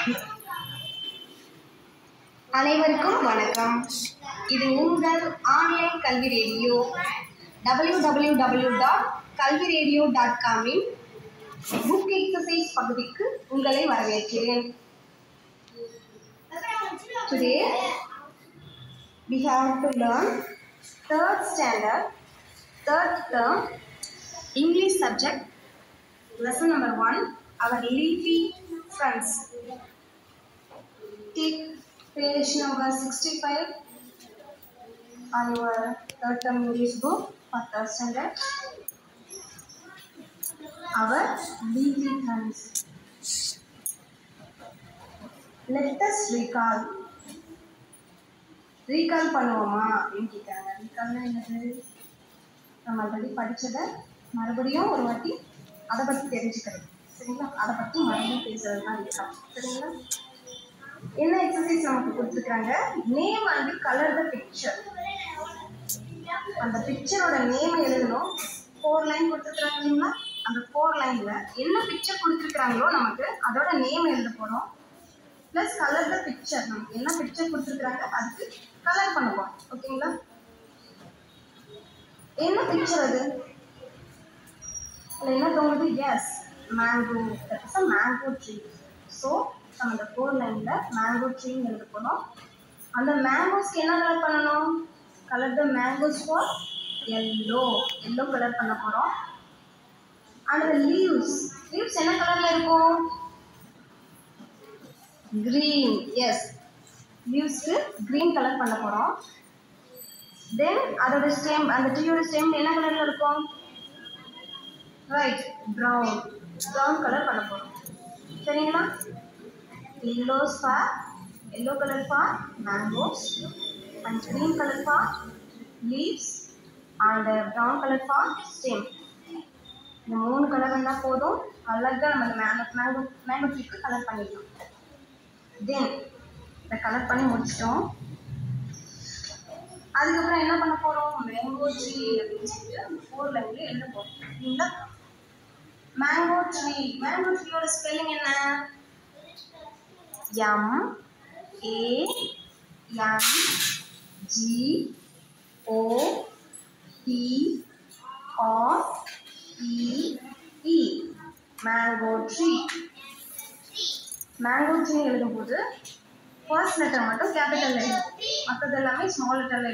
அனைவருக்கும் வணக்கம் இது உங்கள் ஆன்லைன் கல்வி radio W W W dot கல்வி ரேடியோ டாட் காமின் புக் எக்ஸசைஸ் பகுதிக்கு உங்களை வரவேற்கிறேன் today we have to learn third standard third term english subject lesson number 1 our leafy friends take page number 65 on your third term english book for third standard our leafy friends let us recall recall பண்ணுவோமா அப்படின்னு கேட்குறாங்க ரீகால்னா என்னது நம்ம already படித்ததை மறுபடியும் ஒரு வாட்டி அதை பற்றி தெரிஞ்சுக்கிறது சரிங்களா அதை பற்றி மறுபடியும் பேசுறது தான் ரீகால் சரிங்களா என்ன எக்ஸசைஸ் நமக்கு கொடுத்துருக்காங்க name and colour the picture அந்த பிக்சரோட நேம் எழுதணும் ஃபோர் லைன் கொடுத்துருக்காங்க இல்லைங்களா அந்த ஃபோர் லைனில் என்ன பிக்சர் கொடுத்துருக்குறாங்களோ நமக்கு அதோட நேம் எழுத போகிறோம் ப்ளஸ் கலர் த பிக்சர் நமக்கு என்ன பிக்சர் கொடுத்துருக்குறாங்க அதுக்கு கலர் பண்ண போகிறோம் ஓகேங்களா என்ன பிக்சர் அது அதில் என்ன தோணுது yes mango that is a mango tree so நம்ம அந்த ஃபோர் லைனில் மேங்கோ ட்ரீன்னு எழுத போகிறோம் அந்த மேங்கோஸ்க்கு என்ன கலர் பண்ணணும் colour the mangoes for yellow yellow colour பண்ண போகிறோம் அண்ட் லீவ்ஸ் லீவ்ஸ் என்ன கலரில் இருக்கும் க்ரீன் எஸ் லீவ்ஸ்க்கு க்ரீன் கலர் பண்ண போகிறோம் தென் அதோட ஸ்டெம் அந்த ட்ரீயோட ஸ்டெம் என்ன கலரில் இருக்கும் ரைட் ப்ரௌன் ப்ரௌன் கலர் பண்ண போகிறோம் சரிங்களா yellows for yellow colour for mangoes and green colour for leaves and brown colour for stem இந்த மூணு கலர் இருந்தால் போதும் அழகாக நம்ம அந்த மேங்கோ மேங்கோ மேங்கோ ட்ரீக்கு கலர் பண்ணிக்கலாம் தென் இதை கலர் பண்ணி முடிச்சிட்டோம் அதுக்கப்புறம் என்ன பண்ண போகிறோம் மேங்கோ ட்ரீ அப்படின்னு சொல்லிட்டு அந்த ஃபோர் லைனில் எழுத போகிறோம் சரிங்களா மேங்கோ ட்ரீ மேங்கோ ட்ரீயோட ஸ்பெல்லிங் என்ன M A M G O T R E E mango tree mango tree எழுதும்போது ஃபர்ஸ்ட் லெட்டர் மட்டும் கேபிட்டல் எழுதும் மற்றது எல்லாமே ஸ்மால் லெட்டரில்